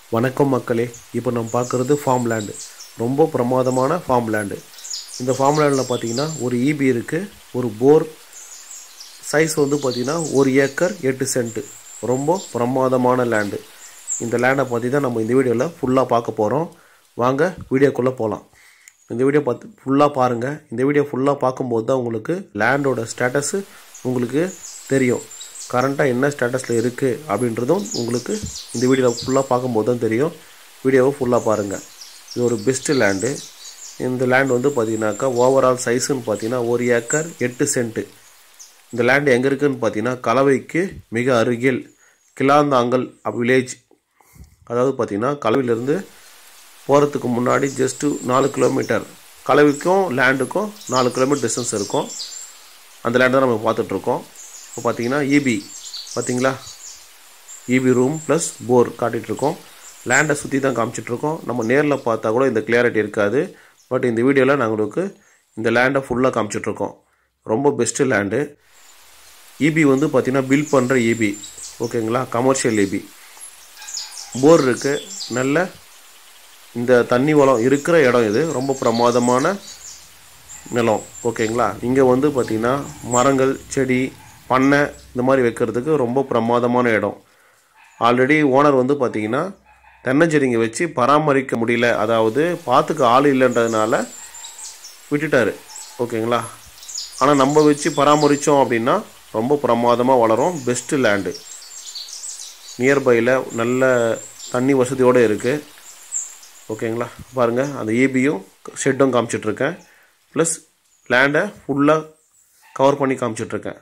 வணக்கம் மக்களே இப்போ நம்ம பார்க்குறது ஃபார்ம் லேண்டு ரொம்ப பிரமாதமான ஃபார்ம் லேண்டு இந்த ஃபார்ம் லேண்டில் பார்த்தீங்கன்னா ஒரு ஈபி இருக்குது ஒரு போர் சைஸ் வந்து பார்த்தீங்கன்னா ஒரு ஏக்கர் எட்டு சென்ட்டு ரொம்ப பிரமாதமான லேண்டு இந்த லேண்டை பற்றி தான் நம்ம இந்த வீடியோவில் ஃபுல்லாக பார்க்க போகிறோம் வாங்க வீடியோக்குள்ளே போகலாம் இந்த வீடியோ பார்த்து ஃபுல்லாக பாருங்கள் இந்த வீடியோ ஃபுல்லாக பார்க்கும்போது தான் உங்களுக்கு லேண்டோட ஸ்டேட்டஸு உங்களுக்கு தெரியும் கரண்ட்டாக என்ன ஸ்டேட்டஸில் இருக்குது அப்படின்றதும் உங்களுக்கு இந்த வீடியோவில் ஃபுல்லாக பார்க்கும்போது தான் தெரியும் வீடியோவை ஃபுல்லாக பாருங்கள் இது ஒரு பெஸ்ட்டு லேண்டு இந்த லேண்ட் வந்து பார்த்தீங்கன்னாக்கா ஓவரால் சைஸுன்னு பார்த்தீங்கன்னா ஒரு ஏக்கர் எட்டு சென்ட்டு இந்த லேண்ட் எங்கே இருக்குதுன்னு பார்த்தீங்கன்னா கலவைக்கு மிக அருகில் கிளாந்தாங்கல் வில்லேஜ் அதாவது பார்த்தீங்கன்னா கலவையிலேருந்து போகிறதுக்கு முன்னாடி ஜஸ்ட்டு நாலு கிலோமீட்டர் கலவைக்கும் லேண்டுக்கும் நாலு கிலோமீட்டர் டிஸ்டன்ஸ் இருக்கும் அந்த லேண்ட் தான் நம்ம பார்த்துட்ருக்கோம் இப்போ பார்த்தீங்கன்னா இபி பார்த்தீங்களா இபி ரூம் ப்ளஸ் போர் காட்டிகிட்ருக்கோம் லேண்டை சுற்றி தான் காமிச்சிட்ருக்கோம் நம்ம நேரில் பார்த்தா கூட இந்த கிளியாரிட்டி இருக்காது பட் இந்த வீடியோவில் நாங்கள் உங்களுக்கு இந்த லேண்டை ஃபுல்லாக காமிச்சிட்ருக்கோம் ரொம்ப பெஸ்ட்டு லேண்டு இபி வந்து பார்த்திங்கன்னா பில் பண்ணுற இபி ஓகேங்களா கமர்ஷியல் இபி போர் இருக்குது நல்ல இந்த தண்ணி வளம் இருக்கிற இடம் இது ரொம்ப பிரமாதமான நிலம் ஓகேங்களா இங்கே வந்து பார்த்திங்கன்னா மரங்கள் செடி பண்ணை இந்த மாதிரி வைக்கிறதுக்கு ரொம்ப பிரமாதமான இடம் ஆல்ரெடி ஓனர் வந்து பார்த்திங்கன்னா தென்னஞ்செடிங்க வச்சு பராமரிக்க முடியல அதாவது பார்த்துக்க ஆள் இல்லைன்றதுனால விட்டுட்டாரு ஓகேங்களா ஆனால் நம்ம வச்சு பராமரித்தோம் அப்படின்னா ரொம்ப பிரமாதமாக வளரும் பெஸ்ட்டு லேண்டு நியர்பையில் நல்ல தண்ணி வசதியோடு இருக்குது ஓகேங்களா பாருங்கள் அந்த ஏபியும் ஷெட்டும் காமிச்சிட்ருக்கேன் ப்ளஸ் லேண்டை ஃபுல்லாக கவர் பண்ணி காமிச்சிட்ருக்கேன்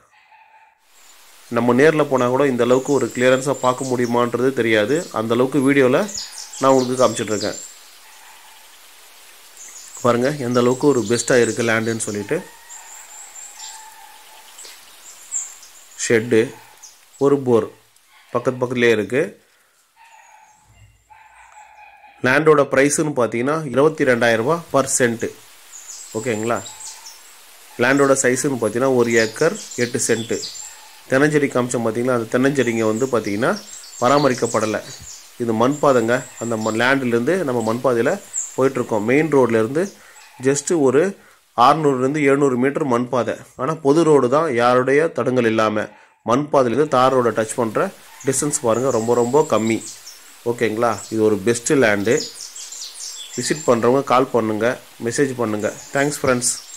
நம்ம நேரில் போனால் கூட இந்த அளவுக்கு ஒரு கிளியரன்ஸாக பார்க்க முடியுமான்றது தெரியாது அந்த அளவுக்கு வீடியோவில் நான் உங்களுக்கு காமிச்சிட்ருக்கேன் பாருங்கள் எந்த அளவுக்கு ஒரு பெஸ்ட்டாக இருக்குது லேண்டுன்னு சொல்லிட்டு ஷெட்டு ஒரு போர் பக்கத்து பக்கத்துலேயே இருக்குது லேண்டோட ப்ரைஸுன்னு பார்த்தீங்கன்னா இருபத்தி ரெண்டாயிரரூபா பர் சென்ட்டு ஓகேங்களா லேண்டோட சைஸுன்னு பார்த்தீங்கன்னா ஒரு ஏக்கர் எட்டு சென்ட்டு தென்னஞ்செடி காமிச்சோம் பார்த்தீங்களா அந்த தென்னஞ்செடிங்க வந்து பார்த்தீங்கன்னா பராமரிக்கப்படலை இது மண்பாதைங்க அந்த மண் லேண்ட்லேருந்து நம்ம மண்பாதையில் போயிட்டுருக்கோம் மெயின் ரோட்லேருந்து ஜஸ்ட்டு ஒரு ஆறுநூறுலேருந்து எழுநூறு மீட்டர் மண்பாதை ஆனால் பொது ரோடு தான் யாருடைய தடங்கள் இல்லாமல் மண்பாதையிலேருந்து தார் ரோடை டச் பண்ணுற டிஸ்டன்ஸ் பாருங்கள் ரொம்ப ரொம்ப கம்மி ஓகேங்களா இது ஒரு பெஸ்ட்டு லேண்டு விசிட் பண்ணுறவங்க கால் பண்ணுங்கள் மெசேஜ் பண்ணுங்கள் தேங்க்ஸ் ஃப்ரெண்ட்ஸ்